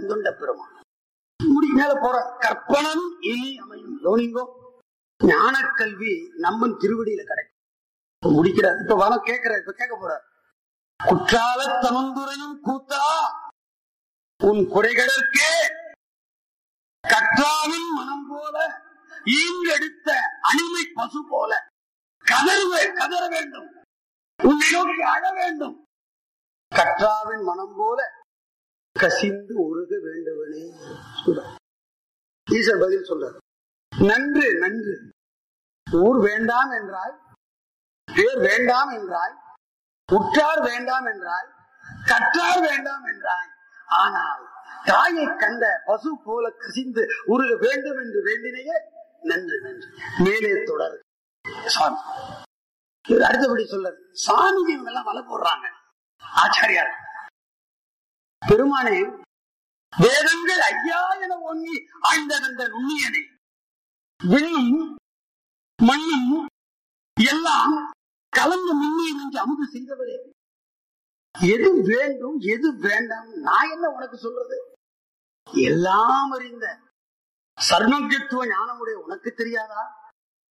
செந்தொண்ட பெருமான் முடி மேல போற கற்பனம் இனி அமையும் கவனிங்கோ ஞான கல்வி நம்ம திருவடியில கிடைக்கும் முடிக்கிறார் இப்ப வர கேட்கிற இப்ப கேட்க போற குற்றால தமந்துரையும் கூத்தா உன் குறைகளுக்கே கற்றாவின் மனம் போல ஈங்கெடுத்த அடிமை பசு போல கதறுவே கதற வேண்டும் உன்னை நோக்கி அழ வேண்டும் கற்றாவின் மனம் போல கசிந்து உருக வேண்டுவனே சொல்றார். ஈசர் பதில் சொல்றார் நன்று நன்று ஊர் வேண்டாம் என்றாய் பேர் வேண்டாம் என்றாய் உற்றார் வேண்டாம் என்றாய் கற்றார் வேண்டாம் என்றாய் ஆனால் தாயை கண்ட பசு போல கசிந்து உருக வேண்டும் என்று வேண்டினையே நன்று நன்று மேலே தொடர் சாமி இவர் அடுத்தபடி சொல்ற சாமி இவங்க எல்லாம் வலை போடுறாங்க ஆச்சாரியார் பெருமானே வேதங்கள் ஐயா என ஓங்கி ஆழ்ந்த நுண்ணியனை விண்ணும் மண்ணும் எல்லாம் கலந்து முன்னீர் என்று அமுது செய்தவரே எது வேண்டும் எது வேண்டாம் நான் என்ன உனக்கு சொல்றது எல்லாம் அறிந்த சர்வஜத்துவ ஞானமுடைய உனக்கு தெரியாதா